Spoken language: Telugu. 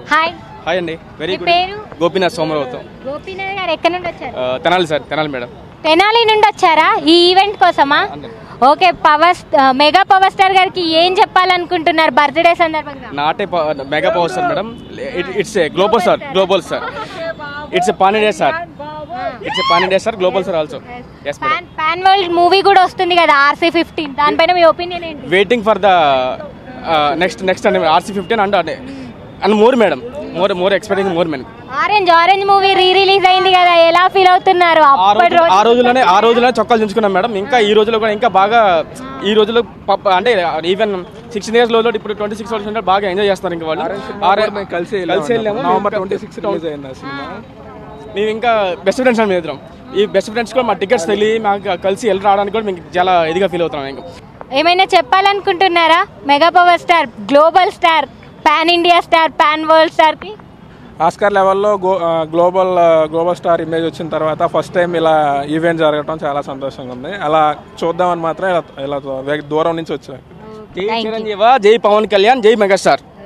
హాయ్ హాయ్ అండి వెరీ మీ గుడ్ పేరు గోపీనాథ్ సోమరావుతో గోపీనాథ్ గారు ఎక్కడి నుండి వచ్చారు ఆ, తెనాలి సార్ తెనాలి మేడం తెనాలి నుండి వచ్చారా ఈ ఈవెంట్ కోసమా ఓకే పవర్ స్ట్- మెగా పవర్ స్టార్ గారికి ఏం చెప్పాలనుకుంటున్నారు బర్త్డే సందర్భంగా నాటే ప- mega power star madam it's a global star global star it's a పానిడే సార్ ఇట్స్ ఏ పానిడే sir global star also yes madam pan pan world movie కూడా వస్తుంది కదా ఆర్సీ ఫిఫ్టీన్ దానిపైన మీ ఒపీనియన్ ఏంటి waiting for the next next అండి RC fifteen and and more madam more more expecting more madam orange orange movie re release అయింది కదా ఎలా ఫీల్ అవుతున్నారు ఆ అప్పటి రోజు ఆ రోజు రోజులోనే ఆ రోజులోనే చొక్కాలు దించుకున్నాం మేడం ఇంకా ఈ రోజులో కూడా ఇంకా బాగా ఈ రోజులో పప్ప- అంటే ఈవెన్ సిక్స్టీన్ ఇయర్స్ లో ఇప్పుడు ట్వంటీ సిక్స్ వాళ్ళు బాగా ఎంజాయ్ చేస్తారు ఇంకా వాళ్ళు ఆరే- మేము కలిసి కలిసి వెళ్ళాము నవంబర్ మేము ట్వంటీ సిక్స్ రిలీజ్ అయింది ఆ సినిమా మేము ఇంకా బెస్ట్ ఫ్రెండ్స్ అండి మేము ఇద్దరం ఈ బెస్ట్ ఫ్రెండ్స్ కూడా మా టికెట్స్ తెలియ మాకు కలిసి వెళ్ళి రావడానికి కూడా మేము చాలా ఇదిగా ఫీల్ అవుతున్నాం ఇంకా ఏమైనా చెప్పాలనుకుంటున్నారా mega power star global star pan India star pan world star కి ఆస్కార్ లెవెల్లో గో ఆ, గ్లోబల్ ఆ, గ్లోబల్ స్టార్ ఇమేజ్ వచ్చిన తర్వాత ఫస్ట్ టైం ఇలా ఈవెంట్ జరగడం చాలా సంతోషంగా ఉంది అలా చూద్దామని మాత్రం ఇలా ఇలా వే- దూరం నుంచి వచ్చాను జై చిరంజీవ జై పవన్ కళ్యాణ్ జై మెగాస్టార్